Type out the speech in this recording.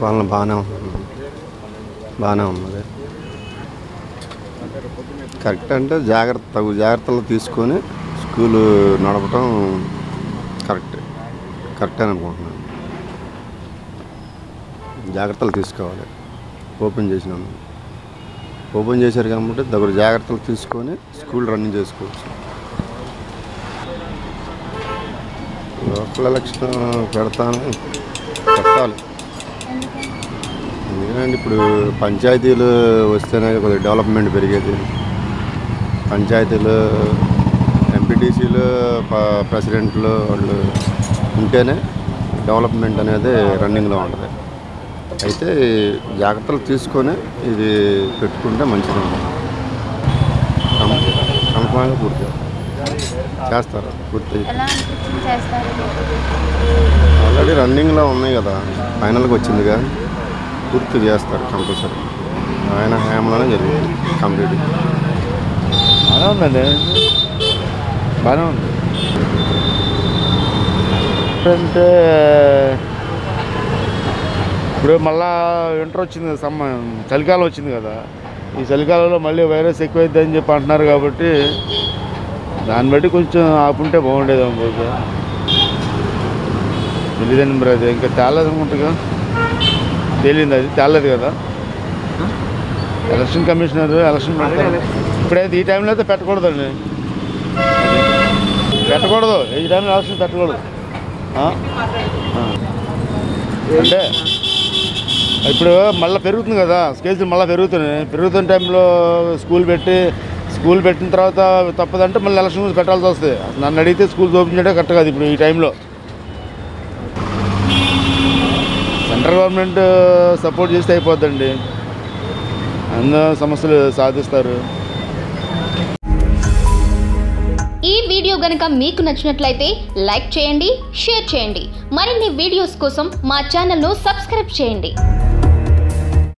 పరిపాలన బాగానే ఉంది బాగానే ఉన్నది కరెక్ట్ అంటే జాగ్రత్త తగు జాగ్రత్తలు తీసుకొని స్కూలు నడపడం కరెక్ట్ కరెక్ట్ అని అనుకుంటున్నాను జాగ్రత్తలు తీసుకోవాలి ఓపెన్ చేసినాను ఓపెన్ చేశారు కాబట్టి దగ్గర జాగ్రత్తలు తీసుకొని స్కూల్ రన్నింగ్ చేసుకోవచ్చు లోకల్ ఎలక్షన్ పెడతాను పెట్టాలి ఎందుకంటే ఇప్పుడు పంచాయతీలు వస్తేనే కొద్దిగా డెవలప్మెంట్ పెరిగేది పంచాయతీలు ఎంపీటీసీలు ప్రెసిడెంట్లు వాళ్ళు ఉంటేనే డెవలప్మెంట్ అనేది రన్నింగ్లో ఉంటుంది అయితే జాగ్రత్తలు తీసుకొని ఇది పెట్టుకుంటే మంచిది కన్ఫామ్గా పూర్తి చేస్తారు పూర్తి ఎలా అనిపించింది చేస్తారు ఆల్రెడీ రన్నింగ్లో ఉన్నాయి కదా ఫైనల్కి వచ్చిందిగా పూర్తి చేస్తారు కంపల్సరీ ఆయన హయాంలోనే జరుగుతుంది కంప్లీట్ బాగానే ఉందండి బాగానే ఉంది అంటే ఇప్పుడు మళ్ళా వింటర్ వచ్చింది కదా సమ్మ చలికాలం వచ్చింది కదా ఈ చలికాలంలో మళ్ళీ వైరస్ ఎక్కువైద్దని చెప్పి అంటున్నారు కాబట్టి దాన్ని బట్టి కొంచెం ఆపుంటే బాగుండేది అనుకోవచ్చు తెలియదండి మరి అది ఇంకా తేలేదు అనుకుంటుగా తేలింది అది తేలేదు కదా ఎలక్షన్ కమిషనర్ ఎలక్షన్ పెడతారు. ఇప్పుడైతే ఈ టైంలో అయితే పెట్టకూడదండి పెట్టకూడదు ఈ టైంలో ఎలక్షన్ పెట్టకూడదు ఆ? ఆ. అంటే ఇప్పుడు మళ్ళీ పెరుగుతుంది కదా స్కేల్స్ మళ్ళీ పెరుగుతున్నాయి పెరుగుతున్న టైంలో స్కూల్ పెట్టి స్కూల్ పెట్టిన తర్వాత తప్పదంటే మళ్ళీ ఎలక్షన్ పెట్టాల్సి వస్తుంది నన్ను అడిగితే స్కూల్స్ ఓపెన్ చేయడం కరెక్ట్ కాదు ఇప్పుడు ఈ టైంలో సెంట్రల్ గవర్నమెంట్ సపోర్ట్ చేస్తే అయిపోద్దండి ఎన్నో సమస్యలు సాధిస్తారు ఈ వీడియో గనుక మీకు నచ్చినట్లయితే లైక్ చేయండి షేర్ చేయండి మరిన్ని వీడియోస్ కోసం మా ఛానల్ను సబ్స్క్రైబ్ చేయండి